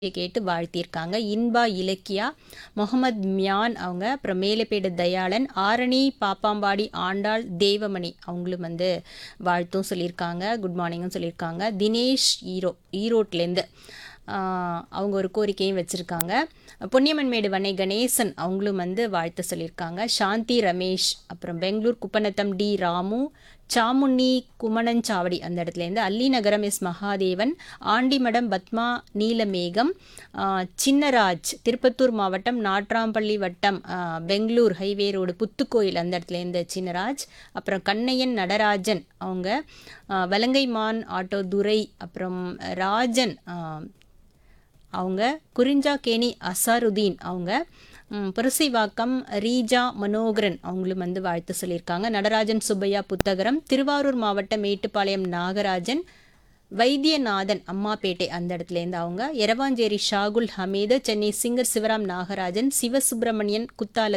கேட்டு வாழ்த்தியிருக்காங்க இன்பா இலக்கியா முகமது மியான் அவங்க அப்புறம் மேலப்பேடு தயாளன் ஆரணி பாப்பாம்பாடி ஆண்டாள் தேவமணி அவங்களும் வந்து வாழ்த்தும் சொல்லியிருக்காங்க குட் மார்னிங்கும் சொல்லியிருக்காங்க தினேஷ் ஈரோ ஈரோட்லேருந்து ஆஹ், அவங்க ஒரு கோரிக்கையும் வச்சுருக்காங்க பொன்னியம்மன்மேடு வண்ணை கணேசன் அவங்களும் வந்து வாழ்த்து சொல்லியிருக்காங்க சாந்தி ரமேஷ் அப்புறம் பெங்களூர் குப்பநத்தம் டி ராமு சாமுண்ணி குமணஞ்சாவடி அந்த இடத்துலேருந்து அல்லி நகரம் எஸ் மகாதேவன் ஆண்டிமடம் பத்மா நீலமேகம் ஆஹ், சின்னராஜ் திருப்பத்தூர் மாவட்டம் நாட்ராம்பள்ளி வட்டம் ஆஹ், பெங்களூர் ஹைவே ரோடு புத்துக்கோயில் அந்த இடத்துலேருந்து சின்னராஜ் அப்புறம் கண்ணையன் நடராஜன் அவங்க ஆஹ், வலங்கைமான் ஆட்டோ துரை அப்புறம் ராஜன் ஆஹ், அவங்க குறிஞ்சாக்கேணி அசாருதீன் அவங்க ம், புரசைவாக்கம் ரீஜா மனோகரன் அவங்களும் வந்து வாழ்த்து சொல்லியிருக்காங்க நடராஜன் சுப்பையா புத்தகரம் திருவாரூர் மாவட்டம் மேட்டுப்பாளையம் நாகராஜன் வைத்தியநாதன் அம்மாப்பேட்டை அந்த இடத்துலேருந்து அவங்க எரவாஞ்சேரி ஷாகுல் ஹமீது சென்னை சிங்கர் சிவராம் நாகராஜன் சிவசுப்பிரமணியன் குத்தால